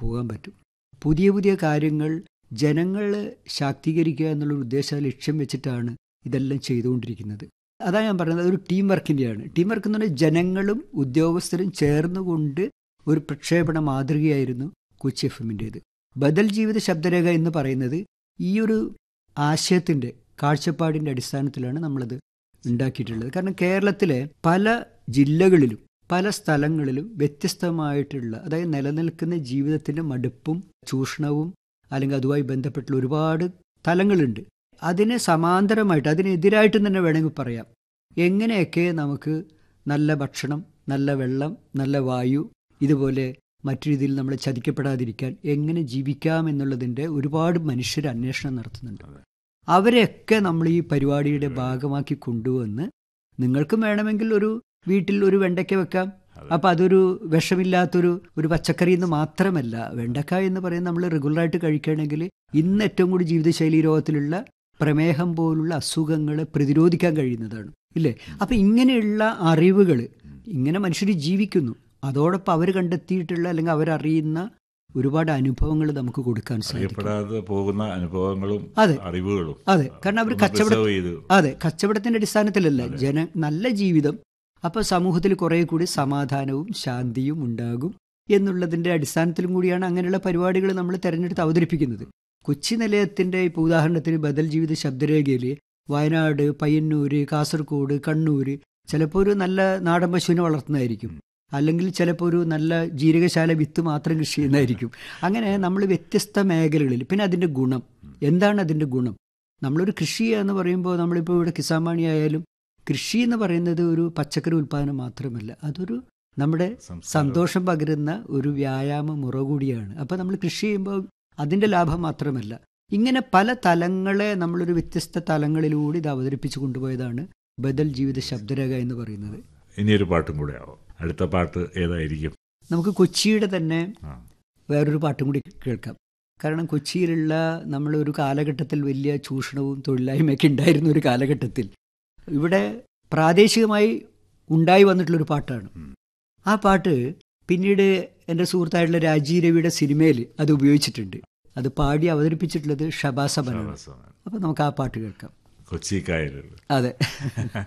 പോകാൻ പറ്റും പുതിയ പുതിയ കാര്യങ്ങൾ ജനങ്ങൾ ശാക്തീകരിക്കുക എന്നുള്ള ഉദ്ദേശ ലക്ഷ്യം വെച്ചിട്ടാണ് ഇതെല്ലാം ചെയ്തുകൊണ്ടിരിക്കുന്നത് അതാ ഞാൻ പറയുന്നത് ഒരു ടീം വർക്കിൻ്റെയാണ് ടീം വർക്ക് എന്ന് പറഞ്ഞാൽ ജനങ്ങളും ഉദ്യോഗസ്ഥരും ചേർന്നുകൊണ്ട് ഒരു പ്രക്ഷേപണ മാതൃകയായിരുന്നു കൊച്ചി എഫ് എമ്മിൻ്റേത് ബദൽ ജീവിത ശബ്ദരേഖ എന്ന് പറയുന്നത് ഈ ഒരു ആശയത്തിൻ്റെ കാഴ്ചപ്പാടിൻ്റെ അടിസ്ഥാനത്തിലാണ് നമ്മളത് ഉണ്ടാക്കിയിട്ടുള്ളത് കാരണം കേരളത്തിലെ പല ജില്ലകളിലും പല സ്ഥലങ്ങളിലും വ്യത്യസ്തമായിട്ടുള്ള അതായത് നിലനിൽക്കുന്ന ജീവിതത്തിൻ്റെ മടുപ്പും ചൂഷണവും അല്ലെങ്കിൽ അതുമായി ബന്ധപ്പെട്ടുള്ള ഒരുപാട് തലങ്ങളുണ്ട് അതിന് സമാന്തരമായിട്ട് അതിനെതിരായിട്ട് തന്നെ വേണമെങ്കിൽ പറയാം എങ്ങനെയൊക്കെ നമുക്ക് നല്ല ഭക്ഷണം നല്ല വെള്ളം നല്ല വായു ഇതുപോലെ മറ്റു രീതിയിൽ നമ്മൾ ചതിക്കപ്പെടാതിരിക്കാൻ എങ്ങനെ ജീവിക്കാം എന്നുള്ളതിൻ്റെ ഒരുപാട് മനുഷ്യർ അന്വേഷണം നടത്തുന്നുണ്ട് അവരെയൊക്കെ നമ്മൾ ഈ പരിപാടിയുടെ ഭാഗമാക്കി കൊണ്ടുവന്ന് നിങ്ങൾക്കും വേണമെങ്കിൽ ഒരു വീട്ടിൽ ഒരു വെണ്ടയ്ക്ക വെക്കാം അപ്പം അതൊരു വിഷമില്ലാത്തൊരു ഒരു പച്ചക്കറി എന്ന് മാത്രമല്ല വെണ്ടക്ക എന്ന് പറയുന്നത് നമ്മൾ റെഗുലറായിട്ട് കഴിക്കുകയാണെങ്കിൽ ഇന്ന് ഏറ്റവും കൂടി ജീവിതശൈലി രോഗത്തിലുള്ള പ്രമേഹം പോലുള്ള അസുഖങ്ങളെ പ്രതിരോധിക്കാൻ കഴിയുന്നതാണ് ഇല്ലേ അപ്പം ഇങ്ങനെയുള്ള അറിവുകൾ ഇങ്ങനെ മനുഷ്യർ ജീവിക്കുന്നു അതോടൊപ്പം അവർ കണ്ടെത്തിയിട്ടുള്ള അല്ലെങ്കിൽ അവരറിയുന്ന ഒരുപാട് അനുഭവങ്ങൾ നമുക്ക് കൊടുക്കാൻ സാധിക്കും അറിയപ്പെടാതെ പോകുന്ന അനുഭവങ്ങളും അതെ. അറിവുകളും അതെ കാരണം അവർ ഒന്ന് കച്ചവടം preserve ചെയ്ത് അതെ കച്ചവടത്തിന്റെ അടിസ്ഥാനത്തിലല്ല ജന നല്ല ജീവിതം അപ്പൊ സമൂഹത്തിൽ കുറെ കൂടി സമാധാനവും ശാന്തിയും ഉണ്ടാകും എന്നുള്ളതിന്റെ അടിസ്ഥാനത്തിലും കൂടിയാണ് അങ്ങനെയുള്ള പരിപാടികൾ നമ്മൾ തെരഞ്ഞെടുത്ത് അവതരിപ്പിക്കുന്നത് കൊച്ചി നിലയത്തിന്റെ ഇപ്പോൾ ഉദാഹരണത്തിന് ബദൽ ജീവിത ശബ്ദരേഖയിൽ വയനാട് പയ്യന്നൂര് കാസർഗോഡ് കണ്ണൂര് ചിലപ്പോൾ ഒരു നല്ല നാടൻ പശുവിനെ വളർത്തുന്നതായിരിക്കും അല്ലെങ്കിൽ ചിലപ്പോൾ ഒരു നല്ല ജീരകശാല വിത്ത് മാത്രം കൃഷി ചെയ്യുന്നതായിരിക്കും അങ്ങനെ നമ്മൾ വ്യത്യസ്ത മേഖലകളിൽ പിന്നെ അതിൻ്റെ ഗുണം എന്താണ് അതിൻ്റെ ഗുണം നമ്മളൊരു കൃഷി എന്ന് പറയുമ്പോൾ നമ്മളിപ്പോൾ ഇവിടെ കിസാമാണി ആയാലും കൃഷി എന്ന് പറയുന്നത് ഒരു പച്ചക്കറി ഉൽപ്പാദനം മാത്രമല്ല അതൊരു നമ്മുടെ സംസ്കാരം. സന്തോഷം പകരുന്ന ഒരു വ്യായാമ മുറ കൂടിയാണ് അപ്പോൾ നമ്മൾ കൃഷി ചെയ്യുമ്പോൾ അതിൻ്റെ ലാഭം മാത്രമല്ല ഇങ്ങനെ പല തലങ്ങളെ നമ്മളൊരു വ്യത്യസ്ത തലങ്ങളിലൂടെ ഇത് അവതരിപ്പിച്ചു കൊണ്ടുപോയതാണ് ബദൽ ജീവിത ശബ്ദരേഖ എന്ന് പറയുന്നത് ഇനിയൊരു പാട്ടും കൂടെ ആവും അടുത്ത പാട്ട് ഏതായിരിക്കും നമുക്ക് കൊച്ചിയുടെ തന്നെ ആ. വേറൊരു പാട്ടും കൂടി കേൾക്കാം കാരണം കൊച്ചിയിലുള്ള നമ്മൾ ഒരു കാലഘട്ടത്തിൽ വലിയ ചൂഷണവും തൊഴിലായ്മയൊക്കെ ഉണ്ടായിരുന്ന ഒരു കാലഘട്ടത്തിൽ ഇവിടെ പ്രാദേശികമായി ഉണ്ടായി വന്നിട്ടുള്ളൊരു പാട്ടാണ് ഉം. ആ പാട്ട് പിന്നീട് എൻ്റെ സുഹൃത്തായിട്ടുള്ള രാജീവ് രവിയുടെ സിനിമയിൽ അത് ഉപയോഗിച്ചിട്ടുണ്ട് അത് പാടി അവതരിപ്പിച്ചിട്ടുള്ളത് ഷബാസബനാണ് ശാബാസ്. അപ്പോൾ നമുക്ക് ആ പാട്ട് കേൾക്കാം കൊച്ചി കായലുകൾ അതെ